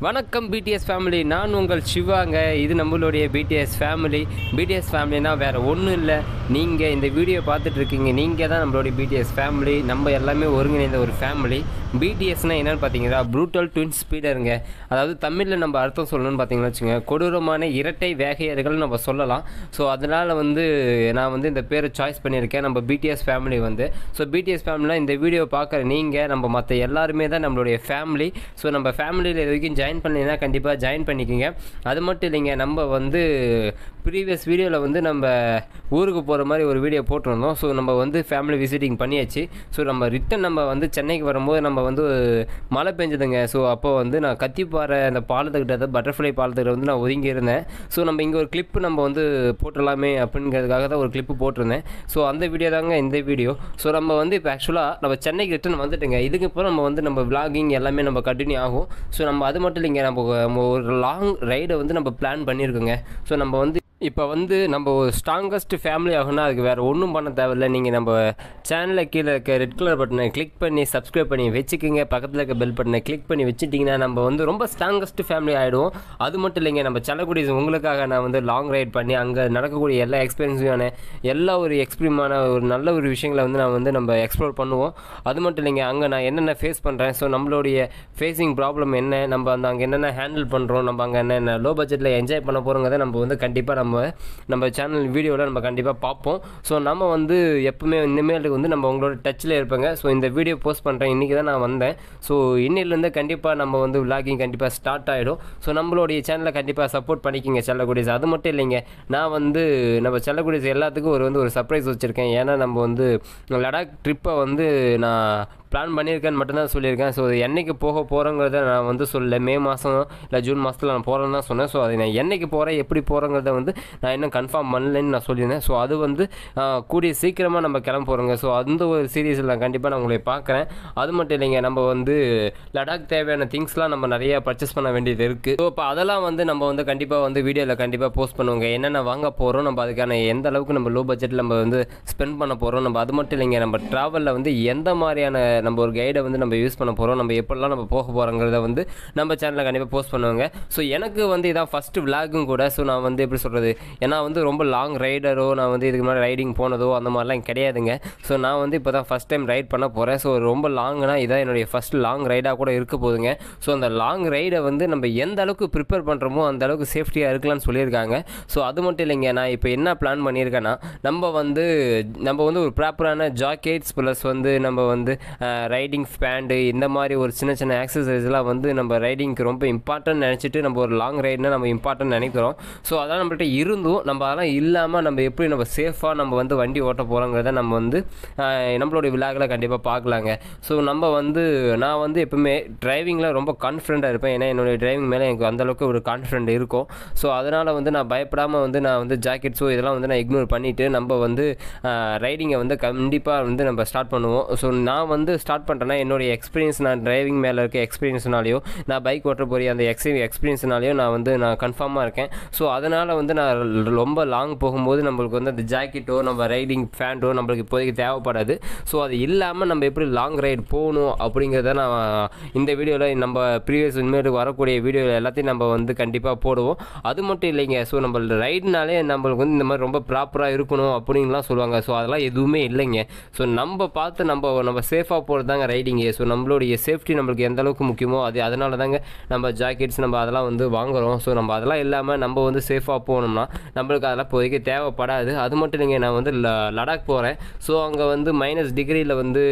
வணக்கம் BDS family நான் உங்கள் சிவாங்க இது நம்மளுடைய பிடிஎஸ் ஃபேமிலி பிடிஎஸ் ஃபேமிலினா வேறு ஒன்றும் இல்லை நீங்கள் இந்த வீடியோ பார்த்துட்டு இருக்கீங்க நீங்கள் தான் நம்மளுடைய பிடிஎஸ் ஃபேமிலி நம்ம எல்லாமே ஒருங்கிணைந்த ஒரு ஃபேமிலி பிடிஎஸ்னால் என்னென்னு பார்த்தீங்கன்னா ப்ரூட்டல் ட்வின் ஸ்பீடருங்க அதாவது தமிழில் நம்ம அர்த்தம் சொல்லணும்னு பார்த்தீங்கன்னா வச்சுங்க கொடூரமான இரட்டை வேகையர்கள் நம்ம சொல்லலாம் ஸோ அதனால் வந்து நான் வந்து இந்த பேரை சாய்ஸ் பண்ணியிருக்கேன் நம்ம பிடிஎஸ் ஃபேமிலி வந்து ஸோ பிடிஎஸ் ஃபேமிலினா இந்த வீடியோ பார்க்குற நீங்கள் நம்ம மற்ற எல்லாருமே தான் நம்மளுடைய ஃபேமிலி ஸோ நம்ம ஃபேமிலியில் இது வரைக்கும் ஜாயின் பண்ணலைன்னா கண்டிப்பாக ஜாயின் பண்ணிக்கோங்க அது மட்டும் இல்லைங்க நம்ம வந்து ப்ரீவியஸ் வீடியோவில் வந்து நம்ம ஊருக்கு போகிற மாதிரி ஒரு வீடியோ போட்டிருந்தோம் ஸோ நம்ம வந்து ஃபேமிலி விசிட்டிங் பண்ணியாச்சு ஸோ நம்ம ரிட்டன் நம்ம வந்து சென்னைக்கு வரும்போது நம்ம வந்து மழை பெஞ்சதுங்க ஸோ அப்போ வந்து நான் கத்திப்பாறை அந்த பாலத்துக்கிட்ட பட்டர்ஃப்ளை பாலத்துக்கிட்ட வந்து நான் ஒதுங்கி இருந்தேன் ஸோ நம்ம இங்கே ஒரு கிளிப்பு நம்ம வந்து போட்டுடலாமே அப்படிங்கிறதுக்காக தான் ஒரு கிளிப்பு போட்டிருந்தேன் ஸோ அந்த வீடியோ தாங்க இந்த வீடியோ ஸோ நம்ம வந்து இப்போ ஆக்சுவலாக நம்ம சென்னைக்கு ரிட்டன் வந்துட்டுங்க இதுக்கு இப்போ நம்ம வந்து நம்ம விளாகிங் எல்லாமே நம்ம கண்டினியூ ஆகும் ஸோ நம்ம அது மட்டும் இல்லைங்க நம்ம நம்ம ஒரு லாங் ரைடை வந்து நம்ம பிளான் பண்ணியிருக்கோங்க ஸோ நம்ம வந்து இப்போ வந்து நம்ம ஒரு ஸ்ட்ராங்கஸ்ட் ஃபேமிலி ஆகுனா அதுக்கு வேறு ஒன்றும் பண்ண தேவையில்ல நீங்கள் நம்ம சேனலில் கீழே இருக்க ரெட் கலர் பட்டனை கிளிக் பண்ணி சப்ஸ்கிரைப் பண்ணி வச்சுக்கோங்க பக்கத்தில் இருக்க பெல் பட்டனை கிளிக் பண்ணி வச்சுட்டிங்கன்னா நம்ம வந்து ரொம்ப ஸ்ட்ராங்கஸ்ட் ஃபேமிலி ஆகிடுவோம் அது மட்டும் இல்லைங்க நம்ம செல்லக்குடி உங்களுக்காக நான் வந்து லாங் ரைட் பண்ணி அங்கே நடக்கக்கூடிய எல்லா எக்ஸ்பீரியன்ஸுமான எல்லா ஒரு எக்ஸ்பீரியமான ஒரு நல்ல ஒரு விஷயங்களை வந்து நான் வந்து நம்ம எக்ஸ்ப்ளோர் பண்ணுவோம் அது மட்டும் இல்லைங்க அங்கே நான் என்னென்ன ஃபேஸ் பண்ணுறேன் ஸோ நம்மளுடைய ஃபேஸிங் ப்ராப்ளம் என்ன நம்ம அந்த அங்கே என்னென்ன ஹேண்டில் பண்ணுறோம் நம்ம அங்கே என்னென்ன லோ பட்ஜெட்டில் என்ஜாய் பண்ண போகிறோங்கிறத நம்ம வந்து கண்டிப்பாக நம்ம நம்ம சேனல் வீடியோவில் நம்ம கண்டிப்பாக பார்ப்போம் ஸோ நம்ம வந்து எப்பவுமே இனிமேலுக்கு வந்து நம்ம உங்களோட டச்சில் இருப்பேங்க ஸோ இந்த வீடியோ போஸ்ட் பண்ணுறேன் இன்றைக்கி தான் நான் வந்தேன் ஸோ இன்னிலேருந்து கண்டிப்பாக நம்ம வந்து விளாகிங் கண்டிப்பாக ஸ்டார்ட் ஆகிடும் ஸோ நம்மளுடைய சேனலை கண்டிப்பாக சப்போர்ட் பண்ணிக்கிங்க செல்லக்குடிஸ் அது மட்டும் இல்லைங்க நான் வந்து நம்ம செல்லக்குடிஸ் எல்லாத்துக்கும் ஒரு வந்து ஒரு சர்ப்ரைஸ் வச்சுருக்கேன் ஏன்னா நம்ம வந்து லடாக் ட்ரிப்பை வந்து நான் பிளான் பண்ணியிருக்கேன்னு மட்டும்தான் சொல்லியிருக்கேன் ஸோ அது என்னைக்கு போக போகிறோங்கிறத நான் வந்து சொல்ல மே மாதம் இல்லை ஜூன் மாதத்தில் நான் போகிறேன்னு தான் சொன்னேன் ஸோ அது நான் என்னைக்கு போகிறேன் எப்படி போகிறோங்கிறத வந்து நான் இன்னும் கன்ஃபார்ம் பண்ணலன்னு நான் சொல்லியிருந்தேன் ஸோ அது வந்து ஆஹ், கூடிய சீக்கிரமாக நம்ம கிளம்ப போகிறோங்க ஸோ அந்த ஒரு சீரீஸில் நான் கண்டிப்பாக நான் உங்களை பார்க்குறேன் அது மட்டும் இல்லைங்க நம்ம வந்து லடாக் தேவையான திங்ஸ்லாம் நம்ம நிறைய பர்ச்சேஸ் பண்ண வேண்டியது இருக்குது ஸோ இப்போ அதெல்லாம் வந்து நம்ம வந்து கண்டிப்பாக வந்து வீடியோவில் கண்டிப்பாக போஸ்ட் பண்ணுவோங்க என்னென்ன வாங்க போகிறோம் நம்ம அதுக்கான எந்த அளவுக்கு நம்ம லோ பட்ஜெட்டில் நம்ம வந்து ஸ்பெண்ட் பண்ண போகிறோம் நம்ம அது மட்டும் இல்லைங்க நம்ம ட்ராவலில் வந்து எந்த மாதிரியான நம்ம ஒரு கைடை வந்து நம்ம யூஸ் பண்ண போகிறோம் நம்ம எப்படிலாம் நம்ம போக போகிறோங்கிறத வந்து நம்ம சேனலில் கண்டிப்பாக போஸ்ட் பண்ணுவாங்க ஸோ எனக்கு வந்து இதான் ஃபஸ்ட்டு விளாகும் கூட ஸோ நான் வந்து எப்படி சொல்கிறது ஏன்னா வந்து ரொம்ப லாங் ரைடரோ நான் வந்து இதுக்கு முன்னாடி ரைடிங் போனதோ அந்த மாதிரிலாம் கிடையாதுங்க ஸோ நான் வந்து இப்போ தான் ஃபஸ்ட் டைம் ரைட் பண்ண போகிறேன் ஸோ ரொம்ப லாங்னா இதான் என்னுடைய ஃபஸ்ட் லாங் ரைடாக கூட இருக்க போகுதுங்க ஸோ அந்த லாங் ரைடை வந்து நம்ம எந்த அளவுக்கு ப்ரிப்பேர் பண்ணுறோமோ அந்த அளவுக்கு சேஃப்டியாக இருக்கலாம்னு சொல்லியிருக்காங்க ஸோ அது மட்டும் இல்லைங்க நான் இப்போ என்ன பிளான் பண்ணியிருக்கேன்னா நம்ம வந்து நம்ம வந்து ஒரு ப்ராப்பரான ஜாக்கெட்ஸ் ப்ளஸ் வந்து நம்ம வந்து ரைடிங் பேண்டு இந்த மாதிரி ஒரு சின்ன சின்ன ஆக்சசரிஸ்லாம் வந்து நம்ம ரைடிங்க்கு ரொம்ப இம்பார்ட்டன்ட் நினச்சிட்டு நம்ம ஒரு லாங் ரைட்னா நம்ம இம்பார்ட்டன்ட் நினைக்கிறோம் ஸோ அதெல்லாம் நம்மள்ட்ட இருந்தும் நம்ம அதெல்லாம் இல்லாமல் நம்ம எப்படி நம்ம சேஃபாக நம்ம வந்து வண்டி ஓட்ட போகிறோங்கிறத நம்ம வந்து ஆஹ், நம்மளுடைய விழாக்களை கண்டிப்பாக பார்க்கலாங்க ஸோ நம்ம வந்து நான் வந்து எப்பவுமே டிரைவிங்கில் ரொம்ப கான்ஃபிடண்ட்டாக இருப்பேன் ஏன்னா என்னுடைய டிரைவிங் மேலே எனக்கு அந்தளவுக்கு ஒரு கான்ஃபிடென்ட் இருக்கும் ஸோ அதனால் வந்து நான் பயப்படாமல் வந்து நான் வந்து ஜாக்கெட்ஸோ இதெல்லாம் வந்து நான் இக்னோர் பண்ணிவிட்டு நம்ம வந்து ரைடிங்கை வந்து கண்டிப்பாக வந்து நம்ம ஸ்டார்ட் பண்ணுவோம் ஸோ நான் வந்து ஸ்டார்ட் பண்ணுறேன்னா என்னுடைய எக்ஸ்பீரியன்ஸ் நான் டிரைவிங் மேலே இருக்க எக்ஸ்பீரியன்ஸ்னாலையோ நான் பைக் ஓட்ட போகிற அந்த எக்ஸ் எக்ஸ்பீரியன்ஸ்னாலையோ நான் வந்து நான் கன்ஃபார்மாக இருக்கேன் ஸோ அதனால் வந்து நான் ரொம்ப லாங் போகும்போது நம்மளுக்கு வந்து அந்த ஜாக்கெட்டோ நம்ம ரைடிங் ஃபேண்ட்டோ நம்மளுக்கு இப்போதைக்கு தேவைப்படாது ஸோ அது இல்லாமல் நம்ம எப்படி லாங் ரைடு போகணும் அப்படிங்கிறத நான் இந்த வீடியோவில் நம்ம ப்ரீவியஸ் இனிமேல் வரக்கூடிய வீடியோ எல்லாத்தையும் நம்ம வந்து கண்டிப்பாக போடுவோம் அது மட்டும் இல்லைங்க ஸோ நம்ம ரைடுனாலே நம்மளுக்கு வந்து இந்த மாதிரி ரொம்ப ப்ராப்பராக இருக்கணும் அப்படின்லாம் சொல்லுவாங்க ஸோ அதெல்லாம் எதுவுமே இல்லைங்க ஸோ நம்ம பார்த்து நம்ம நம்ம சேஃபாக போகிறது தாங்க ரைடிங்கு ஸோ நம்மளுடைய சேஃப்டி நம்மளுக்கு எந்த அளவுக்கு முக்கியமோ அது அதனால தாங்க நம்ம ஜாக்கெட்ஸ் நம்ம அதெல்லாம் வந்து வாங்குறோம் ஸோ நம்ம அதெல்லாம் இல்லாமல் நம்ம வந்து சேஃபாக போகணும்னா நம்மளுக்கு அதெல்லாம் இப்போதைக்கு தேவைப்படாது அது மட்டும் இல்லைங்க நான் வந்து ல- லடாக் போகிறேன் ஸோ அங்கே வந்து மைனஸ் டிகிரியில் வந்து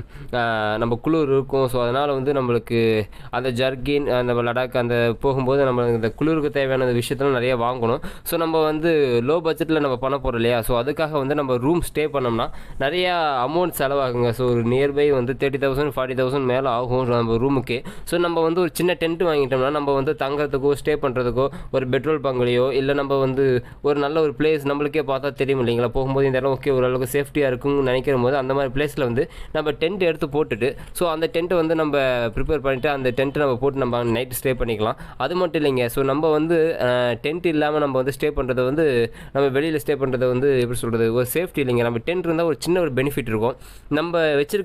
ஆஹ், நம்ம குளிர் இருக்கும் ஸோ அதனால் வந்து நம்மளுக்கு அந்த ஜர்கின் அந்த லடாக் அந்த போகும்போது நம்ம இந்த குளிருக்கு தேவையான விஷயத்தெல்லாம் நிறைய வாங்கணும் ஸோ நம்ம வந்து லோ பட்ஜெட்டில் நம்ம பண்ண போகிறோம் இல்லையா ஸோ அதுக்காக வந்து நம்ம ரூம் ஸ்டே பண்ணோம்னா நிறையா அமௌண்ட் செலவாகுங்க ஸோ ஒரு நியர்பை வந்து தேர்ட்டி தௌசண்ட் ஃபார்ட்டி தௌசண்ட் மேலே ஆகும் நம்ம ரூமுக்கு ஸோ நம்ம வந்து ஒரு சின்ன டென்ட் வாங்கிட்டோம்னா நம்ம வந்து தங்குறதுக்கோ ஸ்டே பண்ணுறதுக்கோ ஒரு பெட்ரோல் பங்க்லேயோ இல்லை நம்ம வந்து ஒரு நல்ல ஒரு பிளேஸ் நம்மளுக்கே பார்த்தா தெரியும் இல்லைங்களா போகும்போது இந்த இடம் ஓகே ஓரளவுக்கு சேஃப்டியாக இருக்கும்னு நினைக்கிற போது அந்த மாதிரி பிளேஸில் வந்து நம்ம டென்ட் எடுத்து போட்டுட்டு ஸோ அந்த டென்ட்டை வந்து நம்ம ப்ரிப்பேர் பண்ணிவிட்டு அந்த டென்ட்டை நம்ம போட்டு நம்ம நைட்டு ஸ்டே பண்ணிக்கலாம் அது மட்டும் இல்லைங்க ஸோ நம்ம வந்து டென்ட் இல்லாமல் நம்ம வந்து ஸ்டே பண்ணுறது வந்து நம்ம வெளியில் ஸ்டே பண்ணுறது வந்து எப்படி சொல்கிறது ஒரு சேஃப்டி இல்லைங்க நம்ம டென்ட் இருந்தால் ஒரு சின்ன ஒரு பெனிஃபிட் இருக்கும் நம்ம வச்சிருக்க பொருள்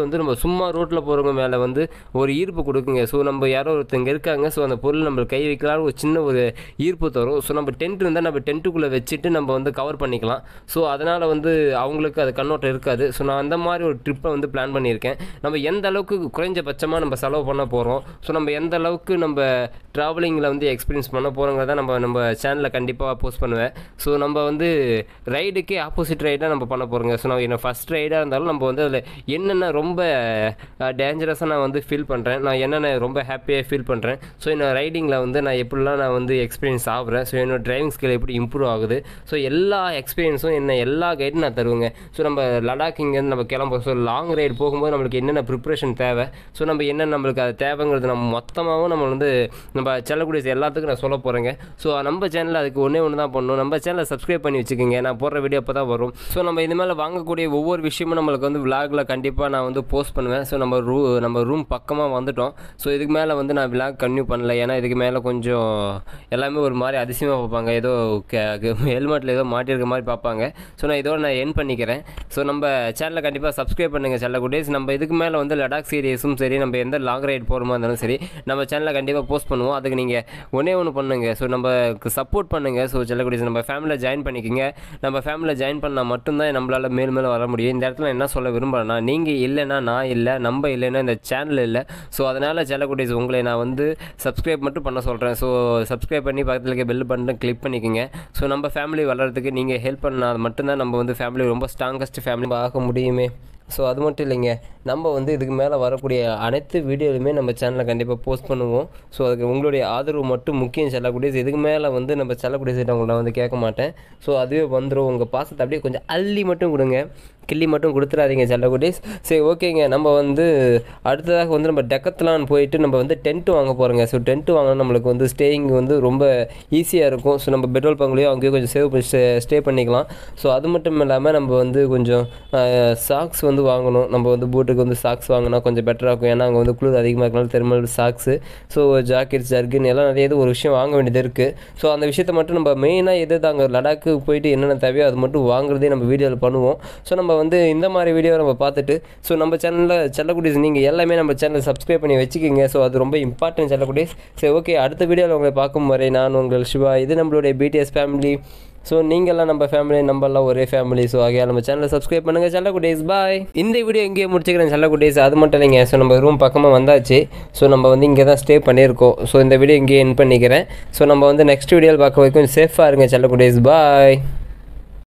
வந்து நம்ம சும்மா ரோட்டில் போகிறவங்க மேலே வந்து ஒரு ஈர்ப்பு கொடுக்குங்க ஸோ நம்ம யாரோ ஒருத்தங்க இருக்காங்க ஸோ அந்த பொருள் நம்ம கை வைக்கலாம் ஒரு சின்ன ஒரு ஈர்ப்பு தரும் ஸோ நம்ம டென்ட் இருந்தால் நம்ம டென்ட்டுக்குள்ளே வச்சுட்டு நம்ம வந்து கவர் பண்ணிக்கலாம் ஸோ அதனால் வந்து அவங்களுக்கு அது கண்ணோட்டம் இருக்காது ஸோ நான் அந்த மாதிரி ஒரு ட்ரிப்பை வந்து பிளான் பண்ணியிருக்கேன் நம்ம எந்த அளவுக்கு குறைஞ்சபட்சமாக நம்ம செலவு பண்ண போகிறோம் ஸோ நம்ம எந்த அளவுக்கு நம்ம ட்ராவலிங்கில் வந்து எக்ஸ்பீரியன்ஸ் பண்ண போகிறோங்கிறத நம்ம நம்ம சேனலில் கண்டிப்பாக போஸ்ட் பண்ணுவேன் ஸோ நம்ம வந்து ரைடுக்கே ஆப்போசிட் ரைடாக நம்ம பண்ண போகிறோங்க ஸோ நான் என்ன ஃபஸ்ட் ரைடாக இருந்தாலும் நம்ம வந்து அதில் என்னென்ன ரொம்ப டேஞ்சரஸாக நான் வந்து ஃபீல் பண்ணுறேன் நான் என்னென்ன ரொம்ப ஹாப்பியாக ஃபீல் பண்ணுறேன் ஸோ என்னோட ரைடிங்கில் வந்து நான் எப்படிலாம் நான் வந்து எக்ஸ்பீரியன்ஸ் ஆகுறேன் ஸோ என்னோட டிரைவிங் ஸ்கில் எப்படி இம்ப்ரூவ் ஆகுது ஸோ எல்லா எக்ஸ்பீரியன்ஸும் என்ன எல்லா கைடும் நான் தருவேங்க ஸோ நம்ம லடாக் இங்கேருந்து நம்ம கிளம்புறோம் ஸோ லாங் ரைடு போகும்போது நம்மளுக்கு என்னென்ன ப்ரிப்ரேஷன் தேவை ஸோ நம்ம என்ன நம்மளுக்கு அது தேவைங்கிறது நம்ம மொத்தமாகவும் நம்ம வந்து நம்ம செல்லக்கூடிய எல்லாத்துக்கும் நான் சொல்ல போகிறேங்க ஸோ நம்ம சேனலில் அதுக்கு ஒன்றே ஒன்று தான் பண்ணணும் நம்ம சேனலை சப்ஸ்கிரைப் பண்ணி வச்சுக்கோங்க நான் போடுற வீடியோ அப்போ தான் வரும் ஸோ நம்ம இது மேலே வாங்கக்கூடிய ஒவ்வொரு விஷயமும் நம்மளுக்கு வந்து விலாகில் கண்டிப்பாக நான் வந்து போஸ்ட் பண்ணுவேன் ஸோ நம்ம ரூ நம்ம ரூம் பக்கமாக வந்துட்டோம் ஸோ இதுக்கு மேலே வந்து நான் விலாக் கன்டினியூ பண்ணல ஏன்னா இதுக்கு மேலே கொஞ்சம் எல்லாமே ஒரு மாதிரி அதிசயமாக பார்ப்பாங்க ஏதோ ஹெல்மெட்டில் ஏதோ மாட்டியிருக்க மாதிரி பார்ப்பாங்க ஸோ நான் இதோட நான் என் பண்ணிக்கிறேன் ஸோ நம்ம சேனலை கண்டிப்பாக சப்ஸ்கிரைப் பண்ணுங்கள் செல்ல குட்டேஸ் நம்ம இதுக்கு மேலே வந்து லடாக் சீரியஸும் சரி நம்ம எந்த லாங் ரைட் போகிறோமா இருந்தாலும் சரி நம்ம சேனலில் கண்டிப்பாக போஸ்ட் பண்ணுவோம் அதுக்கு நீங்கள் ஒன்றே ஒன்று பண்ணுங்கள் ஸோ நமக்கு சப்போர்ட் பண்ணுங்கள் ஸோ செல்ல குட்டேஸ் நம்ம ஃபேமிலியில் ஜாயின் பண்ணிக்கோங்க நம்ம ஃபேமிலியில் ஜாயின் பண்ணால் மட்டும்தான் நம்மளால் மேல் மேலே வர முடியும் இந்த இடத்துல என்ன சொல்ல விரும்புகிறேன்னா நீங்கள் இல்லைன்னா நான் இல்லை நம்ம இல்லைன்னா இந்த சேனல் இல்லை ஸோ அதனால் செல்லக்குட்டீஸ் உங்களை நான் வந்து சப்ஸ்கிரைப் மட்டும் பண்ண சொல்கிறேன் ஸோ சப்ஸ்கிரைப் பண்ணி பக்கத்தில் இருக்க பெல் பட்டன் கிளிக் பண்ணிக்கோங்க ஸோ நம்ம ஃபேமிலி வளர்கிறதுக்கு நீங்கள் ஹெல்ப் பண்ணால் மட்டும்தான் நம்ம வந்து ஃபேமிலி ரொம்ப ஸ்ட்ராங்கஸ்ட் ஃபேமிலி ஆக முடியுமே ஸோ அது மட்டும் இல்லைங்க நம்ம வந்து இதுக்கு மேலே வரக்கூடிய அனைத்து வீடியோலையுமே நம்ம சேனலில் கண்டிப்பாக போஸ்ட் பண்ணுவோம் ஸோ அதுக்கு உங்களுடைய ஆதரவு மட்டும் முக்கியம் செல்லக்கூடிய இதுக்கு மேலே வந்து நம்ம செல்லக்கூடிய சைட்டை உங்களை நான் வந்து கேட்க மாட்டேன் ஸோ அதுவே வந்துடும் உங்கள் பாசத்தை அப்படியே கொஞ்சம் அள்ளி மட்டும் கொடுங்க கிள்ளி மட்டும் கொடுத்துறாதீங்க செல்லக்குட்டீஸ் சரி ஓகேங்க நம்ம வந்து அடுத்ததாக வந்து நம்ம டெக்கத்லான் போயிட்டு நம்ம வந்து டென்ட்டு வாங்க போகிறோங்க ஸோ டென்ட்டு வாங்கினா நம்மளுக்கு வந்து ஸ்டேயிங் வந்து ரொம்ப ஈஸியாக இருக்கும் ஸோ நம்ம பெட்ரோல் பங்க்லேயும் அங்கேயும் கொஞ்சம் சேவ் பண்ணி ஸ்டே ஸ்டே பண்ணிக்கலாம் ஸோ அது மட்டும் இல்லாமல் நம்ம வந்து கொஞ்சம் சாக்ஸ் வந்து வாங்கணும் நம்ம வந்து பூட்டுக்கு வந்து சாக்ஸ் வாங்கினா கொஞ்சம் பெட்டராக இருக்கும் ஏன்னா அங்கே வந்து குளிர் அதிகமாக இருக்கனால thermal socks so jackets jerkin எல்லாம் நிறைய இது ஒரு விஷயம் வாங்க வேண்டியது இருக்குது ஸோ அந்த விஷயத்தை மட்டும் நம்ம மெயினாக எது அங்கே லடாக்கு போயிட்டு என்னென்ன தேவையோ அது மட்டும் வாங்குறதே நம்ம வீடியோவில் பண்ணுவோம் ஸோ நம்ம வந்து இந்த மாதிரி வீடியோ நம்ம பார்த்துட்டு ஸோ நம்ம சேனலில் செல்லக்குட்டீஸ் நீங்கள் எல்லாமே நம்ம சேனல் சப்ஸ்கிரைப் பண்ணி வச்சுக்கிங்க ஸோ அது ரொம்ப இம்பார்ட்டன்ட் செல்லக்குட்டீஸ் சரி ஓகே அடுத்த வீடியோவில் உங்களை பார்க்கும் வரை நான் உங்கள் சிவா இது நம்மளுடைய பிடிஎஸ் ஃபேமிலி ஸோ நீங்கள்லாம் நம்ம ஃபேமிலி நம்மலாம் ஒரே ஃபேமிலி ஸோ ஆகையா நம்ம சேனலை சப்ஸ்கிரைப் பண்ணுங்கள் செல்லக்குட்டீஸ் பாய் இந்த வீடியோ இங்கேயே முடிச்சுக்கிறேன் செல்லக்குட்டீஸ் அது மட்டும் இல்லைங்க ஸோ நம்ம ரூம் பக்கமாக வந்தாச்சு ஸோ நம்ம வந்து இங்கே தான் ஸ்டே பண்ணியிருக்கோம் ஸோ இந்த வீடியோ இங்கேயே என் பண்ணிக்கிறேன் ஸோ நம்ம வந்து நெக்ஸ்ட் வீடியோவில் பார்க்க வரைக்கும் சேஃபாக இருங்க செல்லக்குட்டீஸ் பாய்